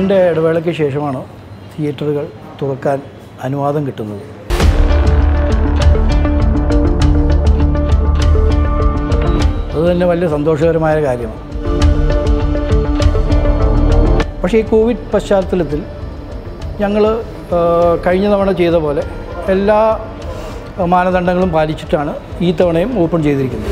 നീണ്ട ഇടവേളയ്ക്ക് ശേഷമാണ് തിയേറ്ററുകൾ തുറക്കാൻ അനുവാദം കിട്ടുന്നത് അത് തന്നെ വലിയ സന്തോഷകരമായ കാര്യമാണ് പക്ഷേ ഈ കോവിഡ് പശ്ചാത്തലത്തിൽ ഞങ്ങൾ കഴിഞ്ഞ തവണ ചെയ്ത പോലെ എല്ലാ ആ, മാനദണ്ഡങ്ങളും പാലിച്ചിട്ടാണ് ഈ തവണയും ഓപ്പൺ ചെയ്തിരിക്കുന്നത്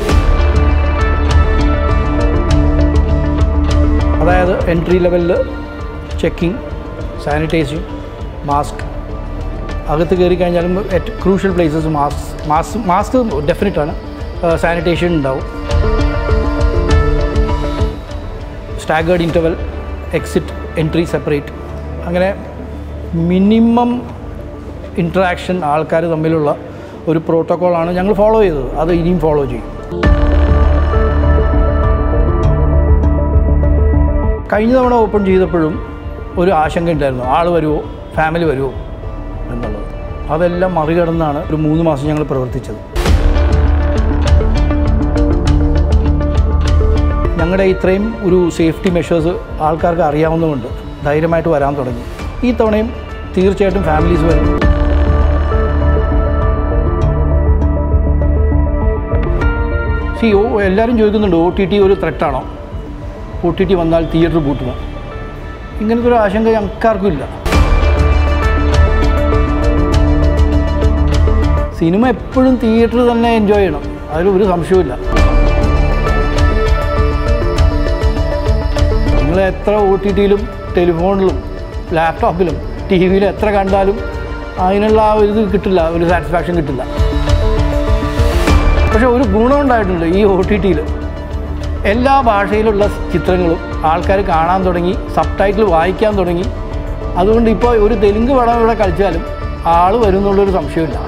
അതായത് എൻട്രി ലെവലിൽ ചെക്കിംഗ് സാനിറ്റൈസിങ് മാസ്ക് അകത്ത് കയറി കഴിഞ്ഞാലും ഏറ്റവും crucial places mask mask mask ഡെഫിനറ്റാണ് സാനിറ്റേഷൻ ഉണ്ടാവും staggered interval exit entry separate അങ്ങനെ മിനിമം ഇൻട്രാക്ഷൻ ആൾക്കാർ തമ്മിലുള്ള ഒരു പ്രോട്ടോക്കോളാണ് ഞങ്ങൾ ഫോളോ ചെയ്തത് അത് ഇനിയും ഫോളോ ചെയ്യും കഴിഞ്ഞ തവണ ഓപ്പൺ ചെയ്തപ്പോഴും ഒരു ആശങ്ക ഉണ്ടായിരുന്നു ആൾ വരുമോ ഫാമിലി വരുമോ എന്നുള്ളത് അതെല്ലാം മറികടന്നാണ് ഒരു മൂന്ന് മാസം ഞങ്ങൾ പ്രവർത്തിച്ചത് ഞങ്ങളുടെ ഇത്രയും ഒരു സേഫ്റ്റി മെഷേഴ്സ് ആൾക്കാർക്ക് അറിയാവുന്നതുകൊണ്ട് ധൈര്യമായിട്ട് വരാൻ തുടങ്ങി ഈ തവണയും തീർച്ചയായിട്ടും ഫാമിലീസ് വരും സി ഓ എല്ലാവരും ചോദിക്കുന്നുണ്ട് ഒ ടി ടി ഒരു ത്രെട്ടാണോ ഒ ടി ടി വന്നാൽ തിയേറ്റർ പൂട്ടുമോ ഇങ്ങനത്തെ ഒരു ആശങ്ക ഞങ്ങൾക്കാർക്കും ഇല്ല സിനിമ എപ്പോഴും തിയേറ്റർ തന്നെ എൻജോയ് ചെയ്യണം അതിൽ ഒരു സംശയവുമില്ല നിങ്ങൾ എത്ര ഒ ടി ടിയിലും ടെലിഫോണിലും ലാപ്ടോപ്പിലും ടി വിയിലും എത്ര കണ്ടാലും അതിനുള്ള ആ ഒരു ഇത് കിട്ടില്ല ഒരു സാറ്റിസ്ഫാക്ഷൻ കിട്ടില്ല പക്ഷേ ഒരു ഗുണമുണ്ടായിട്ടുണ്ട് ഈ ഒ ടി ടിയിൽ എല്ലാ ഭാഷയിലുള്ള ചിത്രങ്ങളും ആൾക്കാർ കാണാൻ തുടങ്ങി സബ് ടൈറ്റിൽ വായിക്കാൻ തുടങ്ങി അതുകൊണ്ട് ഇപ്പോൾ ഒരു തെലുങ്ക് പടം ഇവിടെ കളിച്ചാലും ആൾ വരും എന്നുള്ളൊരു സംശയമില്ല